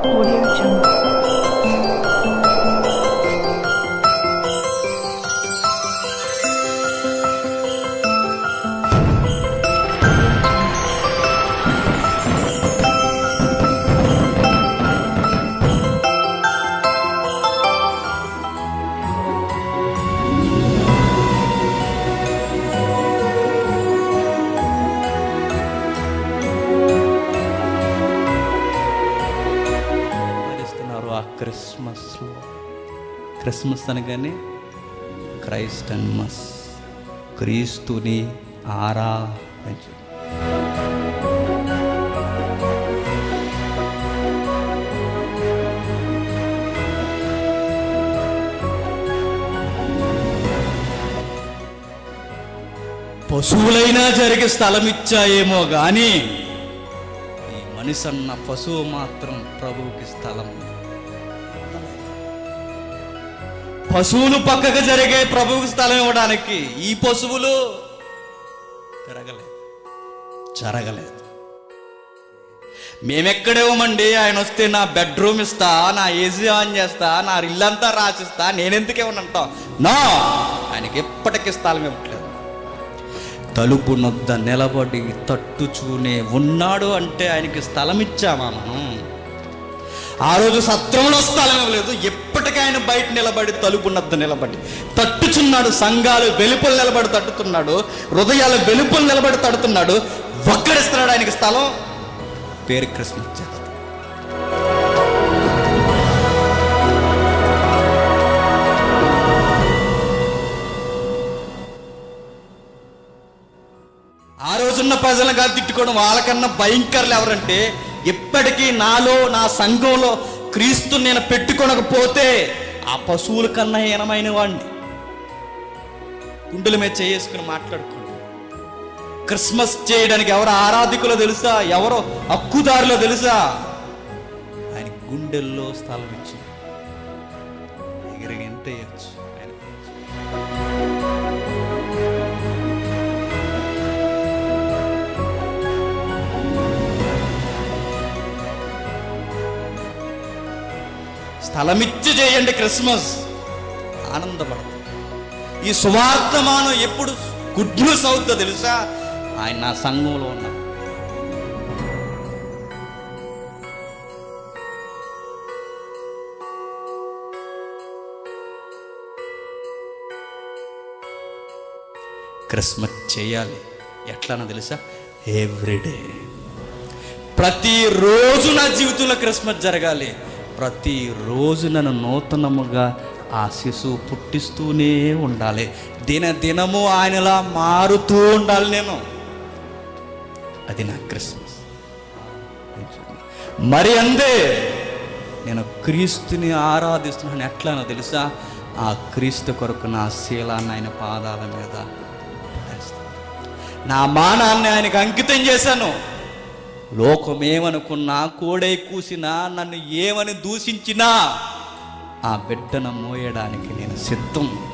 Audio Jungle. ఆరాధిస్తున్నారు ఆ క్రిస్మస్లో క్రిస్మస్ అనగానే క్రైస్ట్ అండ్ మస్ క్రీస్తుని ఆరాధించు పశువులైనా జరిగే స్థలం ఇచ్చాయేమో కానీ ఈ మనిషి అన్న పశువు మాత్రం ప్రభువుకి స్థలం పశువులు పక్కకు జరిగే ప్రభువుకి స్థలం ఇవ్వడానికి ఈ పశువులు జరగలేదు జరగలేదు మేమెక్కడేవమండి ఆయన వస్తే నా బెడ్రూమ్ ఇస్తా నా ఏసీ ఆన్ చేస్తా నా ఇల్లంతా రాసిస్తా నేనెందుకు ఇవ్వనంటాం నో ఆయనకి ఎప్పటికీ స్థలం ఇవ్వట్లేదు తలుపు నొద్ద నిలబడి తట్టుచూనే ఉన్నాడు అంటే ఆయనకి స్థలం ఇచ్చామా మనం ఆ రోజు సత్రంలో స్థలం ఇవ్వలేదు ఎప్పటికీ ఆయన బయట నిలబడి తలుపు నద్ద నిలబడి తట్టుచున్నాడు సంఘాలు వెలుపలు నిలబడి తట్టుతున్నాడు హృదయాలు వెలుపలు నిలబడి తడుతున్నాడు ఒక్కడిస్తున్నాడు ఆయనకి స్థలం పేరు క్రిస్మస్ చేస్తాడు ఆ రోజున్న ప్రజలను కాదు తిట్టుకోవడం వాళ్ళకన్నా భయంకరులు ఎవరంటే ఎప్పటికీ నాలో నా సంఘంలో క్రీస్తు నేను పెట్టుకొనకపోతే ఆ పశువుల కన్నా హీనమైన వాడిని గుండెల మీద చేసుకుని మాట్లాడుకోండి క్రిస్మస్ చేయడానికి ఎవరు ఆరాధికులో తెలుసా ఎవరో హక్కుదారులో తెలుసా ఆయన గుండెల్లో స్థలం ఇచ్చి ఎగిరి ఎంత వేయచ్చు ఆయన స్థలమిచ్చి చేయండి క్రిస్మస్ ఆనందపడతాం ఈ సువార్తమానం ఎప్పుడు గుడ్ న్యూస్ అవుతుందో తెలుసా ఆయన నా సంఘంలో ఉన్నా క్రిస్మస్ చేయాలి ఎట్లానో తెలుసా ఎవ్రీడే ప్రతిరోజు నా జీవితంలో క్రిస్మస్ జరగాలి ప్రతిరోజు నన్ను నూతనముగా ఆ శిశువు పుట్టిస్తూనే ఉండాలి దిన దినము ఆయనలా మారుతూ ఉండాలి నేను అది నా క్రిస్మస్ మరి అందే నేను క్రీస్తుని ఆరాధిస్తున్నాను ఎట్లానో తెలుసా ఆ క్రీస్తు కొరకు నా శీలాన్ని ఆయన పాదాల మీద వేస్తాను. నా మానాన్ని ఆయనకు అంకితం చేశాను లోకం ఏమనుకున్నా కోడై కూసినా నన్ను ఏమని దూషించినా ఆ బిడ్డను మోయడానికి నేను సిద్ధం